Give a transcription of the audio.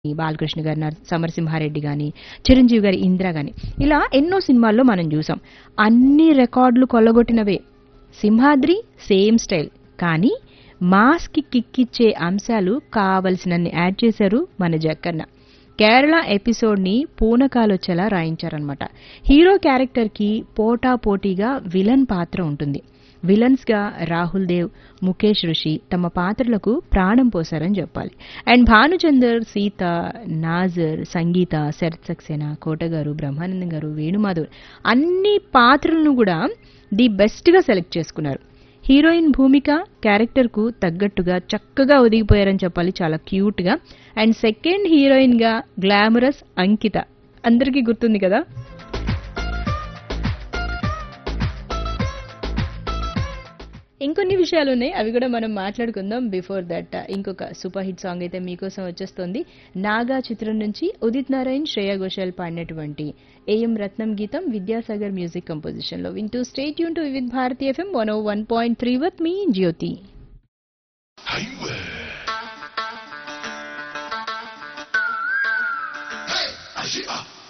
బాలకృష్ణ గారి నర- సమరసింహారెడ్డి గాని చిరంజీవి గారి ఇందిర గాని ఇలా ఎన్నో సినిమాల్లో మనం చూసాం అన్ని రికార్డులు కొల్లగొట్టినవే సింహాద్రి సేమ్ స్టైల్ కానీ మాస్ కి కిక్కిచ్చే అంశాలు కావలసినన్ని యాడ్ చేశారు మన జక్కన్న కేరళ ఎపిసోడ్ ని పూనకాలొచ్చేలా రాయించారనమాట హీరో క్యారెక్టర్ కి పోటా పోటీగా విలన్ పాత్ర ఉంటుంది విలన్స్ గా రాహుల్ దేవ్ ముఖేష్ ఋషి తమ పాత్రలకు ప్రాణం పోశారని చెప్పాలి అండ్ భానుచందర్ సీత నాజర్ సంగీత శరత్ సక్సేనా కోట గారు బ్రహ్మానందం గారు వేణుమాధవ్ అన్ని పాత్రలను కూడా ది బెస్ట్ గా సెలెక్ట్ చేసుకున్నారు హీరోయిన్ భూమిక క్యారెక్టర్ కు తగ్గట్టుగా చక్కగా ఒదిగిపోయారని చెప్పాలి చాలా క్యూట్ గా అండ్ సెకండ్ హీరోయిన్ గా గ్లామరస్ అంకిత అందరికీ గుర్తుంది కదా ఇంకొన్ని విషయాలు ఉన్నాయి అవి కూడా మనం మాట్లాడుకుందాం బిఫోర్ దట్ ఇంకొక సూపర్ హిట్ సాంగ్ అయితే మీకోసం వచ్చేస్తుంది నాగా చిత్రం నుంచి ఉదిత్ నారాయణ్ శ్రేయా ఘోషాల్ పాడినటువంటి ఏఎం రత్నం గీతం విద్యాసాగర్ మ్యూజిక్ కంపోజిషన్ లో వింటూ స్టేట్ యూన్ to Vividh Bharati FM one O one point three with me Jyoti Highway. Hey, Ashia.